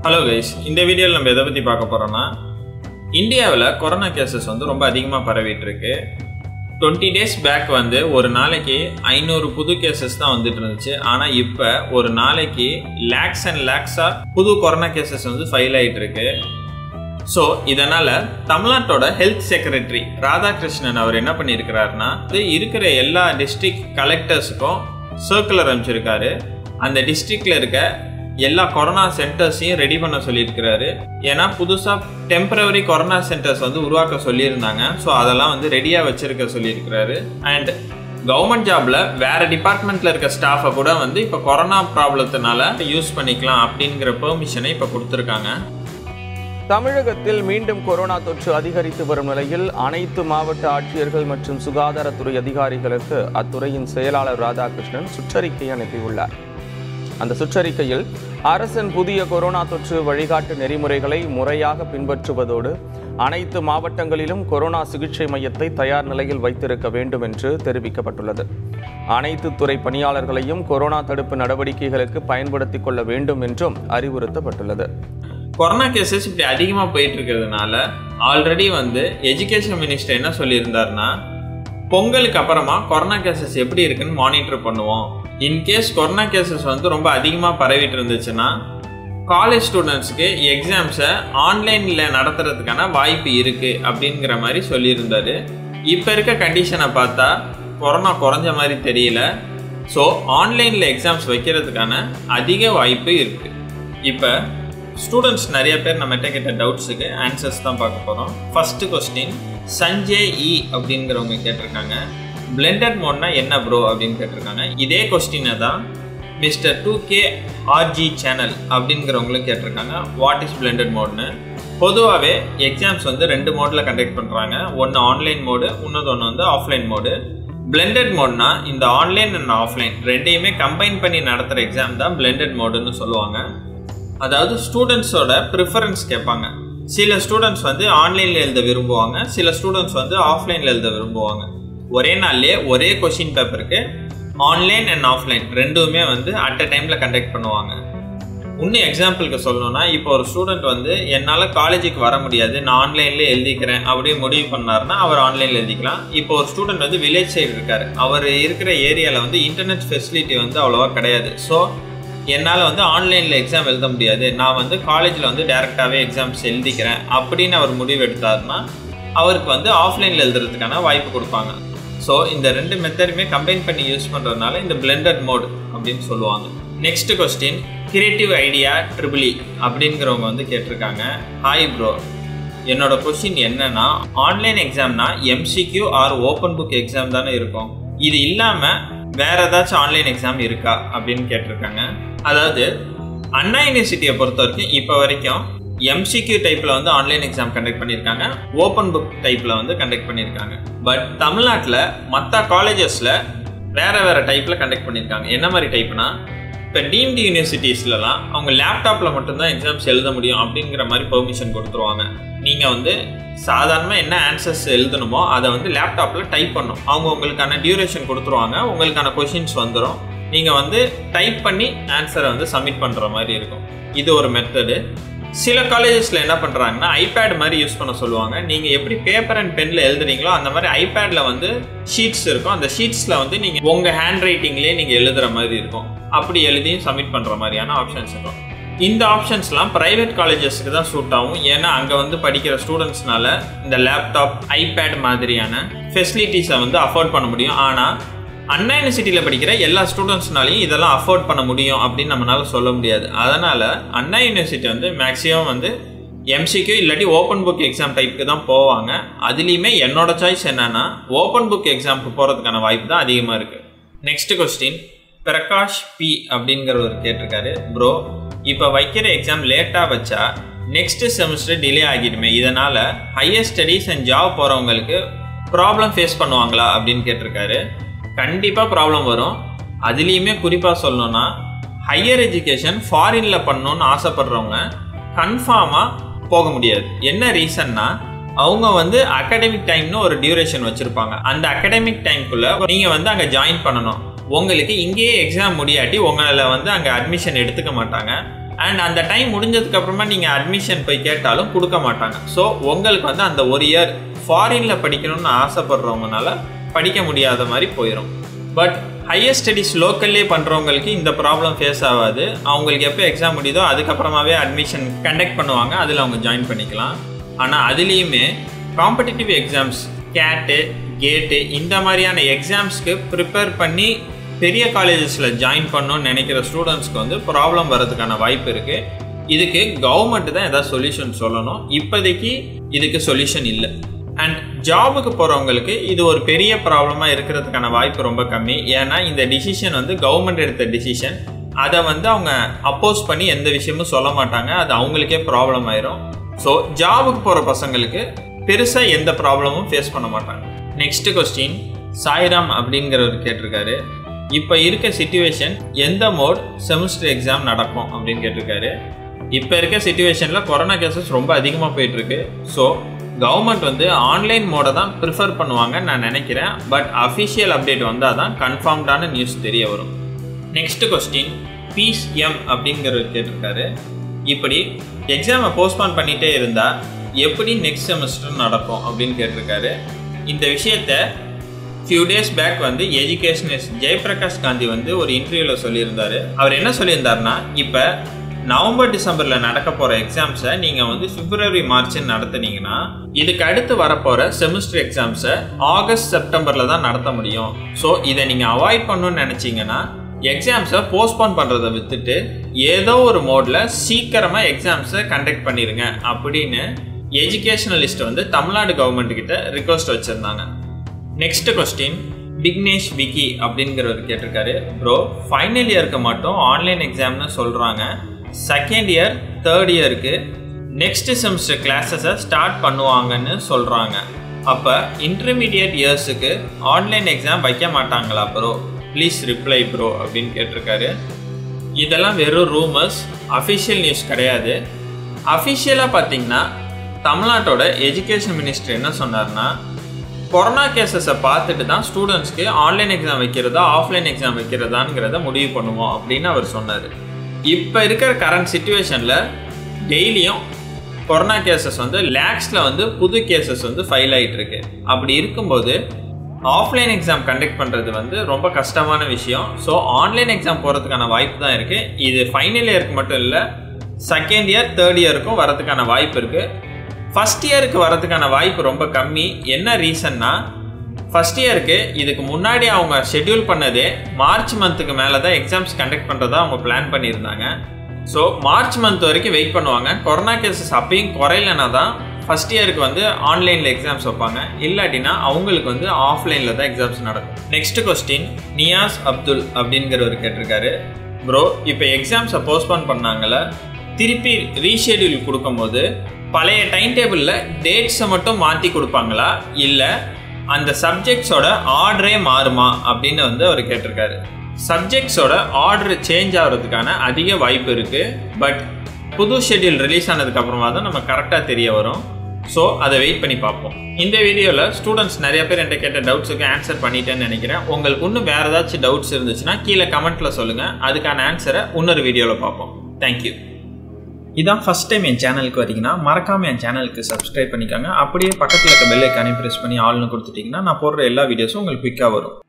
hello guys இந்த வீடியோவில் நம்ம எதை பற்றி பார்க்க போகிறோம்னா இந்தியாவில் கொரோனா கேசஸ் வந்து ரொம்ப அதிகமாக பரவிட்டு இருக்கு டுவெண்ட்டி டேஸ் பேக் வந்து ஒரு நாளைக்கு ஐநூறு புது கேசஸ் தான் வந்துட்டு இருந்துச்சு ஆனால் இப்போ ஒரு நாளைக்கு லேக்ஸ் அண்ட் லேக்ஸாக புது கொரோனா கேசஸ் வந்து ஃபைல் ஆகிட்டு இருக்கு ஸோ இதனால் தமிழ்நாட்டோட ஹெல்த் செக்ரட்டரி ராதாகிருஷ்ணன் அவர் என்ன பண்ணியிருக்கிறாருன்னா இது இருக்கிற எல்லா டிஸ்ட்ரிக்ட் கலெக்டர்ஸுக்கும் சர்க்குலர் அனுப்பிச்சிருக்காரு அந்த டிஸ்ட்ரிக்டில் இருக்க எல்லா கொரோனா சென்டர்ஸையும் ரெடி பண்ண சொல்லியிருக்கிறாரு ஏன்னா புதுசாக டெம்பரவரி கொரோனா சென்டர்ஸ் வந்து உருவாக்க சொல்லியிருந்தாங்க ஸோ அதெல்லாம் வந்து ரெடியாக வச்சிருக்க சொல்லியிருக்கிறாரு அண்ட் கவர்மெண்ட் ஜாப்ல வேற டிபார்ட்மெண்ட்ல இருக்க ஸ்டாஃபை கூட வந்து இப்போ கொரோனா ப்ராப்ளத்தினால யூஸ் பண்ணிக்கலாம் அப்படிங்கிற பெர்மிஷனை இப்போ கொடுத்துருக்காங்க தமிழகத்தில் மீண்டும் கொரோனா தொற்று அதிகரித்து வரும் நிலையில் அனைத்து மாவட்ட ஆட்சியர்கள் மற்றும் சுகாதாரத்துறை அதிகாரிகளுக்கு அத்துறையின் செயலாளர் ராதாகிருஷ்ணன் சுற்றறிக்கை அனுப்பியுள்ளார் அந்த சுற்றறிக்கையில் அரசின் புதிய கொரோனா தொற்று வழிகாட்டு நெறிமுறைகளை முறையாக பின்பற்றுவதோடு அனைத்து மாவட்டங்களிலும் கொரோனா சிகிச்சை மையத்தை தயார் நிலையில் வைத்திருக்க வேண்டும் என்று தெரிவிக்கப்பட்டுள்ளது அனைத்து துறை பணியாளர்களையும் கொரோனா தடுப்பு நடவடிக்கைகளுக்கு பயன்படுத்திக் கொள்ள வேண்டும் என்றும் அறிவுறுத்தப்பட்டுள்ளது கொரோனா கேசஸ் இப்படி அதிகமாக போயிட்டு இருக்கிறதுனால ஆல்ரெடி வந்து எஜுகேஷன் மினிஸ்டர் என்ன சொல்லியிருந்தாருன்னா பொங்கலுக்கு அப்புறமா கொரோனா கேசஸ் எப்படி இருக்குன்னு மானிட்டர் பண்ணுவோம் இன்கேஸ் கொரோனா கேசஸ் வந்து ரொம்ப அதிகமாக பரவிட்டு இருந்துச்சுன்னா காலேஜ் ஸ்டூடெண்ட்ஸ்க்கு எக்ஸாம்ஸை ஆன்லைனில் நடத்துறதுக்கான வாய்ப்பு இருக்குது அப்படிங்கிற மாதிரி சொல்லியிருந்தாரு இப்போ இருக்க கண்டிஷனை பார்த்தா கொரோனா குறைஞ்ச மாதிரி தெரியல ஸோ ஆன்லைனில் எக்ஸாம்ஸ் வைக்கிறதுக்கான அதிக வாய்ப்பு இருக்குது இப்போ ஸ்டூடெண்ட்ஸ் நிறைய பேர் நம்மகிட்ட கேட்ட டவுட்ஸுக்கு ஆன்சர்ஸ் தான் பார்க்க போகிறோம் ஃபஸ்ட்டு கொஸ்டின் சஞ்சய் இ அப்படிங்கிறவங்க கேட்டிருக்காங்க பிளெண்டட் மோட்னா என்ன ப்ரோ அப்படின்னு கேட்டிருக்காங்க இதே கொஸ்டினை தான் mister two K RG channel அப்படிங்கிறவங்களும் கேட்டிருக்காங்க வாட் இஸ் பிளெண்டட் மோட்னு பொதுவாகவே எக்ஸாம்ஸ் வந்து ரெண்டு மோடில் கண்டக்ட் பண்ணுறாங்க ஒன்று ஆன்லைன் மோடு இன்னொன்று ஒன்று வந்து ஆஃப்லைன் மோடு பிளெண்டட் மோட்னா இந்த ஆன்லைன் அண்ட் ஆஃப்லைன் ரெண்டையுமே கம்பைன் பண்ணி நடத்துகிற எக்ஸாம் தான் பிளெண்டட் மோடுன்னு சொல்லுவாங்க அதாவது ஸ்டூடெண்ட்ஸோட ப்ரிஃபரன்ஸ் கேட்பாங்க சில ஸ்டூடெண்ட்ஸ் வந்து ஆன்லைனில் எழுத விரும்புவாங்க சில ஸ்டூடெண்ட்ஸ் வந்து ஆஃப்லைனில் எழுத விரும்புவாங்க ஒரே நாள்லேயே ஒரே கொஷின் பேப்பருக்கு ஆன்லைன் அண்ட் ஆஃப்லைன் ரெண்டுமே வந்து அட் அ டைமில் கண்டக்ட் பண்ணுவாங்க இன்னும் எக்ஸாம்பிளுக்கு சொல்லணும்னா இப்போ ஒரு ஸ்டூடெண்ட் வந்து என்னால் காலேஜுக்கு வர முடியாது நான் ஆன்லைன்லேயே எழுதிக்கிறேன் அப்படியே முடிவு பண்ணாருன்னா அவர் ஆன்லைனில் எழுதிக்கலாம் இப்போ ஒரு ஸ்டூடெண்ட் வந்து வில்லேஜ் சைடு இருக்கார் அவர் இருக்கிற ஏரியாவில் வந்து இன்டர்நெட் ஃபெசிலிட்டி வந்து அவ்வளோவா கிடையாது ஸோ என்னால் வந்து ஆன்லைனில் எக்ஸாம் எழுத முடியாது நான் வந்து காலேஜில் வந்து டேரெக்டாகவே எக்ஸாம்ஸ் எழுதிக்கிறேன் அப்படின்னு அவர் முடிவு எடுத்தாருன்னா அவருக்கு வந்து ஆஃப்லைனில் எழுதுறதுக்கான வாய்ப்பு கொடுப்பாங்க ஸோ இந்த ரெண்டு மெத்தடுமே கம்பைன் பண்ணி யூஸ் பண்ணுறதுனால இந்த பிளெண்டட் மோட் அப்படின்னு சொல்லுவாங்க நெக்ஸ்ட் கொஸ்டின் கிரியேட்டிவ் ஐடியா ட்ரிபிளி அப்படிங்கிறவங்க வந்து கேட்டிருக்காங்க ஹாய் ப்ரோ என்னோட கொஸ்டின் என்னன்னா ஆன்லைன் எக்ஸாம்னா MCQ or open book exam தானே இருக்கும் இது இல்லாமல் வேற ஏதாச்சும் ஆன்லைன் எக்ஸாம் இருக்கா அப்படின்னு கேட்டிருக்காங்க அதாவது அண்ணா யூனிவர்சிட்டியை பொறுத்த வரைக்கும் இப்போ வரைக்கும் எம்சிக்யூ டைப்பில் வந்து ஆன்லைன் எக்ஸாம் கண்டக்ட் பண்ணியிருக்காங்க ஓப்பன் புக் டைப்பில் வந்து கண்டக்ட் பண்ணியிருக்காங்க பட் தமிழ்நாட்டில் மற்ற காலேஜஸில் வேற வேற டைப்பில் கண்டக்ட் பண்ணியிருக்காங்க என்ன மாதிரி டைப்னா இப்போ டீம்டு யூனிவர்சிட்டிஸ்லலாம் அவங்க லேப்டாப்பில் மட்டும்தான் எக்ஸாம்ஸ் எழுத முடியும் அப்படிங்கிற மாதிரி பெர்மிஷன் கொடுத்துருவாங்க நீங்கள் வந்து சாதாரணமாக என்ன ஆன்சர்ஸ் எழுதணுமோ அதை வந்து லேப்டாப்பில் டைப் பண்ணும் அவங்க உங்களுக்கான டியூரேஷன் கொடுத்துருவாங்க உங்களுக்கான கொஷின்ஸ் வந்துடும் நீங்கள் வந்து டைப் பண்ணி ஆன்சரை வந்து சப்மிட் பண்ணுற மாதிரி இருக்கும் இது ஒரு மெத்தடு சில காலேஜஸில் என்ன பண்ணுறாங்கன்னா ஐபேட் மாதிரி யூஸ் பண்ண சொல்லுவாங்க நீங்கள் எப்படி பேப்பர் அண்ட் பெனில் எழுதுறீங்களோ அந்த மாதிரி ஐபேடில் வந்து ஷீட்ஸ் இருக்கும் அந்த ஷீட்ஸில் வந்து நீங்கள் உங்கள் ஹேண்ட் ரைட்டிங்லேயே நீங்கள் எழுதுகிற மாதிரி இருக்கும் அப்படி எழுதியும் சப்மிட் பண்ணுற மாதிரியான ஆப்ஷன்ஸ் இருக்கும் இந்த ஆப்ஷன்ஸ்லாம் ப்ரைவேட் காலேஜஸ்க்கு தான் சூட் ஆகும் ஏன்னா அங்கே வந்து படிக்கிற ஸ்டூடெண்ட்ஸ்னால இந்த லேப்டாப் ஐபேட் மாதிரியான ஃபெசிலிட்டிஸை வந்து அஃபோர்ட் பண்ண முடியும் ஆனால் அண்ணா யூனிவர்சிட்டியில் படிக்கிற எல்லா ஸ்டூடெண்ட்ஸ்னாலையும் இதெல்லாம் அஃபோர்ட் பண்ண முடியும் அப்படின்னு நம்மளால சொல்ல முடியாது அதனால் அண்ணா யூனிவர்சிட்டி வந்து மேக்ஸிமம் வந்து எம்சிக்யூ இல்லாட்டி ஓப்பன் புக் எக்ஸாம் டைப்புக்கு தான் போவாங்க அதுலேயுமே என்னோட சாய்ஸ் என்னன்னா ஓப்பன் புக் எக்ஸாமுக்கு போகிறதுக்கான வாய்ப்பு தான் அதிகமாக இருக்குது நெக்ஸ்ட் கொஸ்டின் பிரகாஷ் பி அப்படிங்கிறவர் கேட்டிருக்காரு ப்ரோ இப்போ வைக்கிற எக்ஸாம் லேட்டாக வச்சா நெக்ஸ்ட் செமஸ்டர் டிலே ஆகிடுமே இதனால் ஹையர் ஸ்டடீஸ் அண்ட் ஜாப் போகிறவங்களுக்கு ப்ராப்ளம் ஃபேஸ் பண்ணுவாங்களா அப்படின்னு கேட்டிருக்காரு கண்டிப்பாக ப்ராப்ளம் வரும் அதுலேயுமே குறிப்பாக சொல்லணும்னா ஹையர் எஜுகேஷன் ஃபாரினில் பண்ணணும்னு ஆசைப்படுறவங்க கன்ஃபார்மாக போக முடியாது என்ன ரீசன்னா அவங்க வந்து அகாடமிக் டைம்னு ஒரு டியூரேஷன் வச்சுருப்பாங்க அந்த அகாடமிக் டைம்குள்ளே நீங்கள் வந்து அங்கே ஜாயின் பண்ணணும் உங்களுக்கு இங்கேயே எக்ஸாம் முடியாட்டி உங்களை வந்து அங்கே அட்மிஷன் எடுத்துக்க மாட்டாங்க அண்ட் அந்த டைம் முடிஞ்சதுக்கு அப்புறமா நீங்கள் அட்மிஷன் போய் கேட்டாலும் கொடுக்க மாட்டாங்க ஸோ உங்களுக்கு வந்து அந்த ஒரு இயர் ஃபாரினில் படிக்கணும்னு ஆசைப்படுறவங்கனால படிக்க முடியாத மாதிரி போயிடும் பட் ஹையர் ஸ்டடீஸ் லோக்கல்லே பண்ணுறவங்களுக்கு இந்த ப்ராப்ளம் ஃபேஸ் ஆகாது அவங்களுக்கு எப்போ எக்ஸாம் முடியுதோ அதுக்கப்புறமாவே அட்மிஷன் கண்டக்ட் பண்ணுவாங்க அதில் அவங்க ஜாயின் பண்ணிக்கலாம் ஆனால் அதுலேயுமே காம்படிட்டிவ் எக்ஸாம்ஸ் கேட்டு கேட்டு இந்த மாதிரியான எக்ஸாம்ஸ்க்கு ப்ரிப்பேர் பண்ணி பெரிய காலேஜஸில் ஜாயின் பண்ணணும்னு நினைக்கிற ஸ்டூடெண்ட்ஸ்க்கு வந்து ப்ராப்ளம் வர்றதுக்கான வாய்ப்பு இருக்குது இதுக்கு கவர்மெண்ட் தான் ஏதாவது சொல்யூஷன் சொல்லணும் இப்போதைக்கு இதுக்கு சொல்யூஷன் இல்லை அண்ட் ஜாபுக்கு போகிறவங்களுக்கு இது ஒரு பெரிய ப்ராப்ளமாக இருக்கிறதுக்கான வாய்ப்பு ரொம்ப கம்மி ஏன்னா இந்த டிசிஷன் வந்து கவர்மெண்ட் எடுத்த டிசிஷன் அதை வந்து அவங்க அப்போஸ் பண்ணி எந்த விஷயமும் சொல்ல மாட்டாங்க அது அவங்களுக்கே ப்ராப்ளம் ஆயிரும் ஸோ ஜாபுக்கு போகிற பசங்களுக்கு பெருசாக எந்த ப்ராப்ளமும் ஃபேஸ் பண்ண மாட்டாங்க நெக்ஸ்ட் கொஸ்டின் சாய்ராம் அப்படிங்கிறவர் கேட்டிருக்காரு இப்போ இருக்க சுச்சுவேஷன் எந்த மோட் செமஸ்டர் எக்ஸாம் நடக்கும் அப்படின்னு கேட்டிருக்காரு இப்போ இருக்க சுச்சுவேஷனில் கொரோனா கேசஸ் ரொம்ப அதிகமாக போயிட்டுருக்கு ஸோ கவர்மெண்ட் வந்து ஆன்லைன் மோடை தான் ப்ரிஃபர் பண்ணுவாங்கன்னு நான் நினைக்கிறேன் பட் அஃபிஷியல் அப்டேட் வந்தால் தான் கன்ஃபார்ம்டான நியூஸ் தெரிய வரும் நெக்ஸ்ட் கொஸ்டின் பீஸ் எம் அப்படிங்கிறவர் கேட்டிருக்காரு இப்படி எக்ஸாமை போஸ்ட்பான் பண்ணிகிட்டே இருந்தால் எப்படி நெக்ஸ்ட் செமஸ்டர் நடக்கும் அப்படின்னு கேட்டிருக்காரு இந்த விஷயத்த ஃபியூ டேஸ் பேக் வந்து எஜுகேஷனிஸ்ட் ஜெயபிரகாஷ் காந்தி வந்து ஒரு இன்டர்வியூவில் சொல்லியிருந்தார் அவர் என்ன சொல்லியிருந்தாருன்னா இப்போ நவம்பர் டிசம்பரில் நடக்க போகிற எக்ஸாம்ஸை நீங்கள் வந்து பிப்ரவரி மார்ச்னு நடத்துனீங்கன்னா இதுக்கு அடுத்து வரப்போகிற செமஸ்டர் எக்ஸாம்ஸை ஆகஸ்ட் செப்டம்பரில் தான் நடத்த முடியும் ஸோ இதை நீங்கள் அவாய்ட் பண்ணணும்னு நினச்சிங்கன்னா எக்ஸாம்ஸை போஸ்ட்போன் பண்ணுறதை விட்டுட்டு ஏதோ ஒரு மோடில் சீக்கிரமாக எக்ஸாம்ஸை கண்டக்ட் பண்ணிடுங்க அப்படின்னு எஜுகேஷனலிஸ்ட் வந்து தமிழ்நாடு கவர்மெண்ட் கிட்ட ரிக்வஸ்ட் வச்சுருந்தாங்க நெக்ஸ்ட் கொஸ்டின் விக்னேஷ் விக்கி அப்படிங்கிறவர் கேட்டிருக்காரு ப்ரோ ஃபைனல் இயருக்கு மட்டும் ஆன்லைன் எக்ஸாம்னு சொல்கிறாங்க செகண்ட் இயர் தேர்ட் இயருக்கு நெக்ஸ்ட் செமஸ்டர் கிளாஸஸை ஸ்டார்ட் பண்ணுவாங்கன்னு சொல்கிறாங்க அப்போ இன்டர்மீடியட் இயர்ஸுக்கு ஆன்லைன் எக்ஸாம் வைக்க மாட்டாங்களா ப்ரோ ப்ளீஸ் ரிப்ளை ப்ரோ அப்படின்னு கேட்டிருக்காரு இதெல்லாம் வெறும் ரூமர்ஸ் அஃபிஷியல் நியூஸ் கிடையாது அஃபிஷியலாக பார்த்தீங்கன்னா தமிழ்நாட்டோட எஜுகேஷன் மினிஸ்டர் என்ன சொன்னார்னா கொரோனா கேசஸை பார்த்துட்டு தான் ஸ்டூடெண்ட்ஸ்க்கு ஆன்லைன் எக்ஸாம் வைக்கிறதா ஆஃப்லைன் எக்ஸாம் வைக்கிறதாங்கிறத முடிவு பண்ணுவோம் அப்படின்னு அவர் சொன்னார் இப்போ இருக்கிற கரண்ட் சுச்சுவேஷனில் டெய்லியும் கொரோனா கேசஸ் வந்து லேக்ஸில் வந்து புது கேசஸ் வந்து ஃபைல் ஆகிட்டு இருக்கு அப்படி இருக்கும்போது ஆஃப்லைன் எக்ஸாம் கண்டக்ட் பண்ணுறது வந்து ரொம்ப கஷ்டமான விஷயம் ஸோ ஆன்லைன் எக்ஸாம் போகிறதுக்கான வாய்ப்பு தான் இருக்குது இது ஃபைனல் இயருக்கு மட்டும் இல்லை செகண்ட் இயர் தேர்ட் இயருக்கும் வரதுக்கான வாய்ப்பு இருக்குது ஃபஸ்ட் இயருக்கு வரதுக்கான வாய்ப்பு ரொம்ப கம்மி என்ன ரீசன்னா ஃபஸ்ட் இயருக்கு இதுக்கு முன்னாடி அவங்க ஷெட்யூல் பண்ணதே மார்ச் மந்த்துக்கு மேலே தான் எக்ஸாம்ஸ் கண்டக்ட் பண்ணுறதா அவங்க பிளான் பண்ணியிருந்தாங்க ஸோ மார்ச் மந்த் வரைக்கும் வெயிட் பண்ணுவாங்க கொரோனா கேசஸ் அப்பயும் குறையலனா தான் ஃபஸ்ட் இயருக்கு வந்து ஆன்லைனில் எக்ஸாம்ஸ் வைப்பாங்க இல்லாட்டினா அவங்களுக்கு வந்து ஆஃப்லைனில் தான் எக்ஸாம்ஸ் நடக்கும் நெக்ஸ்ட் கொஸ்டின் நியாஸ் அப்துல் அப்படிங்கிறவர் கேட்டிருக்காரு ப்ரோ இப்போ எக்ஸாம்ஸை போஸ்ட்போன் பண்ணாங்கல்ல திருப்பி ரீஷெடியூல் கொடுக்கும்போது பழைய டைம் டேபிளில் டேட்ஸை மட்டும் மாற்றி கொடுப்பாங்களா இல்லை அந்த சப்ஜெக்ட்ஸோட ஆர்டரே மாறுமா அப்படின்னு வந்து அவர் கேட்டிருக்காரு சப்ஜெக்ட்ஸோட ஆர்டர் சேஞ்ச் ஆகிறதுக்கான அதிக வாய்ப்பு இருக்குது பட் புது ஷெட்யூல் ரிலீஸ் ஆனதுக்கு அப்புறமா தான் நம்ம கரெக்டாக தெரிய வரும் ஸோ அதை வெயிட் பண்ணி பார்ப்போம் இந்த வீடியோவில் ஸ்டூடெண்ட்ஸ் நிறைய பேர் என்கிட்ட கேட்ட டவுட்ஸுக்கு ஆன்சர் பண்ணிட்டேன்னு நினைக்கிறேன் உங்களுக்கு இன்னும் வேறு ஏதாச்சும் டவுட்ஸ் இருந்துச்சுன்னா கீழே கமெண்ட்டில் சொல்லுங்கள் அதுக்கான ஆன்சரை இன்னொரு வீடியோவில் பார்ப்போம் தேங்க்யூ இதான் ஃபஸ்ட் டைம் என் சேனலுக்கு வரீங்கன்னா மறக்காமல் என் சேனலுக்கு சப்ஸ்கிரைப் பண்ணிக்கோங்க அப்படியே பக்கத்தில் இருக்க பெல் ஐக்கானே ப்ரெஸ் பண்ணி ஆள்னு கொடுத்துட்டிங்கன்னா நான் போடுற எல்லா வீடியோஸும் உங்களுக்கு குயிக்காக வரும்